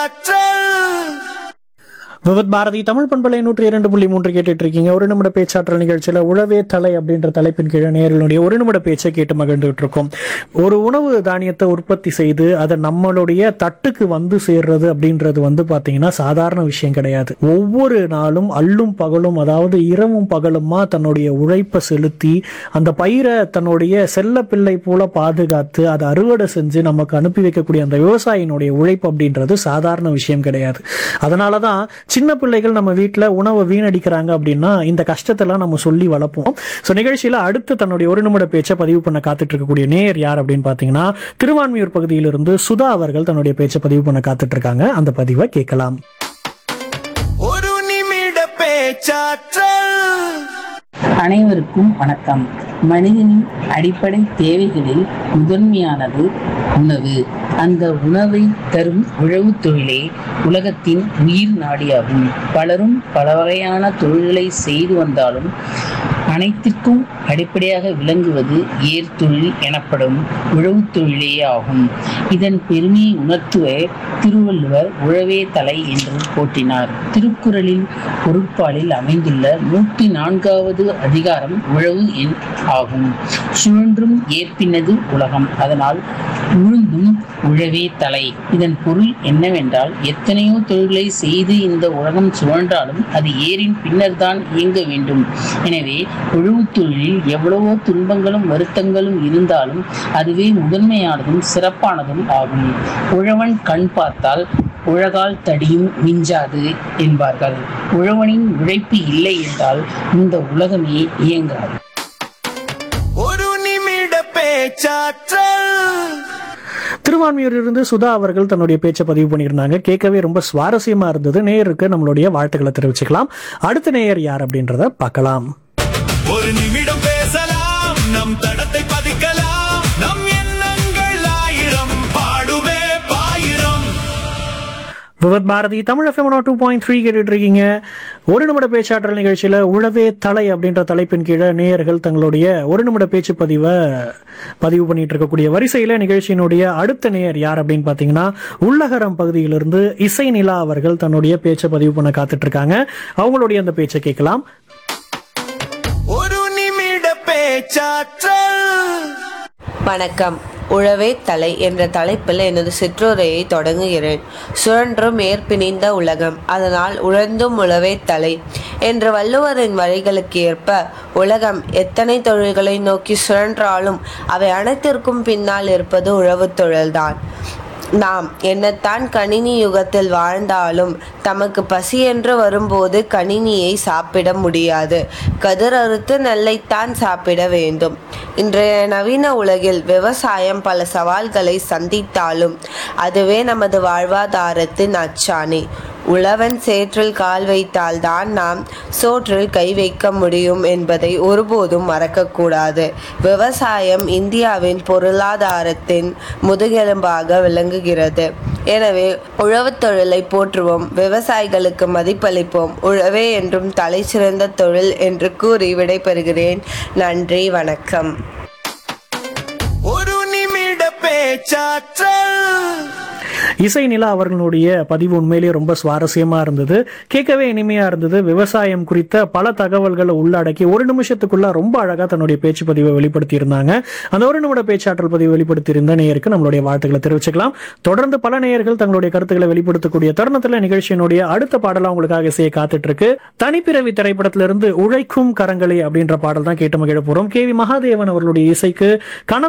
விவத் பாரதி தமிழ் பண்பலை நூற்றி இரண்டு புள்ளி மூன்று கேட்டுட்டு இருக்கீங்க ஒரு நிமிட பேச்சாற்றல் நிகழ்ச்சியில உழவே தலை அப்படின்ற தலைப்பின் கீழே நேர்களுடைய ஒரு நிமிட பேச்சை கேட்டு மகிழ்ந்துகிட்டு இருக்கோம் ஒரு உணவு தானியத்தை உற்பத்தி செய்து அதை நம்மளுடைய தட்டுக்கு வந்து சேர்றது அப்படின்றது வந்து பாத்தீங்கன்னா சாதாரண விஷயம் கிடையாது ஒவ்வொரு நாளும் அல்லும் பகலும் அதாவது இரவும் பகலுமா தன்னுடைய உழைப்பை செலுத்தி அந்த பயிரை தன்னுடைய செல்ல பிள்ளை போல பாதுகாத்து அதை அறுவடை செஞ்சு நமக்கு அனுப்பி வைக்கக்கூடிய அந்த விவசாயினுடைய உழைப்பு அப்படின்றது சாதாரண விஷயம் கிடையாது அதனால தான் சின்ன பிள்ளைகள் நம்ம வீட்டில் உணவை வீணடிக்கிறாங்க அப்படின்னா இந்த கஷ்டத்தெல்லாம் நம்ம சொல்லி வளர்ப்போம் ஸோ நிகழ்ச்சியில் அடுத்து தன்னுடைய ஒரு நிமிட பேச்சை பதிவு பண்ண காத்துட்டு இருக்கக்கூடிய நேர் யார் அப்படின்னு பார்த்தீங்கன்னா திருவான்மியூர் பகுதியிலிருந்து சுதா அவர்கள் தன்னுடைய பேச்சை பதிவு பண்ண காத்துட்டு இருக்காங்க அந்த பதிவை கேட்கலாம் ஒரு நிமிட பேச்சாற்றல் அனைவருக்கும் வணக்கம் மனிதனின் அடிப்படை தேவைகளில் முதன்மையானது உணவு அந்த உணவை தரும் உழவுத் தொழிலே உலகத்தின் உயிர் நாடியாகும் பலரும் பல வகையான தொழில்களை செய்து வந்தாலும் அனைத்திற்கும் அடிப்படையாக விளங்குவது ஏர் தொழில் எனப்படும் உழவுத் தொழிலே ஆகும் இதன் பெருமையை உணர்த்துவ திருவள்ளுவர் உழவே தலை என்று போற்றினார் திருக்குறளில் பொருட்பாலில் அமைந்துள்ள நூற்றி நான்காவது அதிகாரம் உழவு எண் ஆகும் சுழன்றும் ஏற்பினது உலகம் அதனால் உழுந்தும் உழவே தலை இதன் பொருள் என்னவென்றால் எத்தனையோ தொழில்களை செய்து இந்த உலகம் சுழன்றாலும் அது ஏரின் பின்னர்தான் இயங்க வேண்டும் எனவே உழவுத் தொழிலில் எவ்வளவோ துன்பங்களும் வருத்தங்களும் இருந்தாலும் அதுவே முதன்மையானதும் சிறப்பானதும் ஆகும் உழவன் கண் பார்த்தால் உழகால் தடியும் மிஞ்சாது என்பார்கள் உழவனின் உழைப்பு இல்லை என்றால் இந்த உலகமே இயங்காது ஒரு நிமிட பேச்சாற்றல் திருவான்மியூரிலிருந்து சுதா அவர்கள் தன்னுடைய பேச்சை பதிவு பண்ணியிருந்தாங்க கேட்கவே ரொம்ப சுவாரஸ்யமா இருந்தது நேயருக்கு நம்மளுடைய வாழ்த்துக்களை தெரிவிச்சுக்கலாம் அடுத்த நேயர் யார் அப்படின்றத பார்க்கலாம் ஒரு நிமிடம் பேசலாம் நம் தடத்தை பதிக்கலாம் நம் எண்ணங்கள் ஆயிரம் பாடுவே பாயிரம் Vividh Bharati Tamil FM two point three கேட்டுட்டு இருக்கீங்க ஒரு நிமிட பேச்சாற்றல் நிகழ்ச்சியில உழவே தலை அப்படின்ற தலைப்பின் கீழே நேயர்கள் தங்களுடைய ஒரு நிமிட பேச்சு பதிவை பதிவு பண்ணிட்டு இருக்கக்கூடிய வரிசையில நிகழ்ச்சியினுடைய அடுத்த நேயர் யார் அப்படின்னு பாத்தீங்கன்னா உள்ளகரம் பகுதியிலிருந்து இசை நிலா அவர்கள் தன்னுடைய பேச்சை பதிவு பண்ண காத்துட்டு இருக்காங்க அவங்களுடைய அந்த பேச்சை கேட்கலாம் ஒரு நிமிட பேச்சாற்றல் வணக்கம் உழவே தலை என்ற தலைப்பில் எனது சிற்றுரையை தொடங்குகிறேன் சுழன்றும் ஏற்பிணிந்த உலகம் அதனால் உழந்தும் உழவே தலை என்ற வள்ளுவரின் வழிகளுக்கு ஏற்ப உலகம் எத்தனை தொழில்களை நோக்கி சுழன்றாலும் அவை அனைத்திற்கும் பின்னால் இருப்பது உழவுத் தொழில்தான் நாம் என்னத்தான் கணினி யுகத்தில் வாழ்ந்தாலும் தமக்கு பசி என்று வரும்போது கணினியை சாப்பிட முடியாது கதிர் அறுத்து நெல்லைத்தான் சாப்பிட வேண்டும் இன்றைய நவீன உலகில் விவசாயம் பல சவால்களை சந்தித்தாலும் அதுவே நமது வாழ்வாதாரத்தின் அச்சாணி உழவன் சேற்றில் கால் வைத்தால்தான் நாம் சோற்றில் கை வைக்க முடியும் என்பதை ஒருபோதும் மறக்கக்கூடாது விவசாயம் இந்தியாவின் பொருளாதாரத்தின் முதுகெலும்பாக விளங்குகிறது எனவே உழவுத் தொழிலை போற்றுவோம் விவசாயிகளுக்கு மதிப்பளிப்போம் உழவே என்றும் தலைசிறந்த தொழில் என்று கூறி விடைபெறுகிறேன் நன்றி வணக்கம் ஒரு நிமிட பேச்சாற்றல் இசை நிலா அவர்களுடைய பதிவு உண்மையிலேயே ரொம்ப சுவாரஸ்யமா இருந்தது கேட்கவே இனிமையா இருந்தது விவசாயம் குறித்த பல தகவல்களை உள்ளடக்கி ஒரு நிமிஷத்துக்குள்ள ரொம்ப அழகா தன்னுடைய பேச்சு பதிவை வெளிப்படுத்தி இருந்தாங்க அந்த ஒரு நிமிட பேச்சாற்றல் பதிவு வெளிப்படுத்தி இருந்த நேயருக்கு நம்மளுடைய வாழ்த்துக்களை தெரிவிச்சுக்கலாம் தொடர்ந்து பல நேயர்கள் தங்களுடைய கருத்துக்களை வெளிப்படுத்தக்கூடிய தருணத்துல நிகழ்ச்சியினுடைய அடுத்த பாடலா உங்களுக்காக இசையை காத்துட்டு இருக்கு தனிப்பிறவி திரைப்படத்திலிருந்து உழைக்கும் கரங்களே அப்படின்ற பாடல் தான் கேட்டு மகிழ போறோம் கே வி மகாதேவன் அவர்களுடைய இசைக்கு கண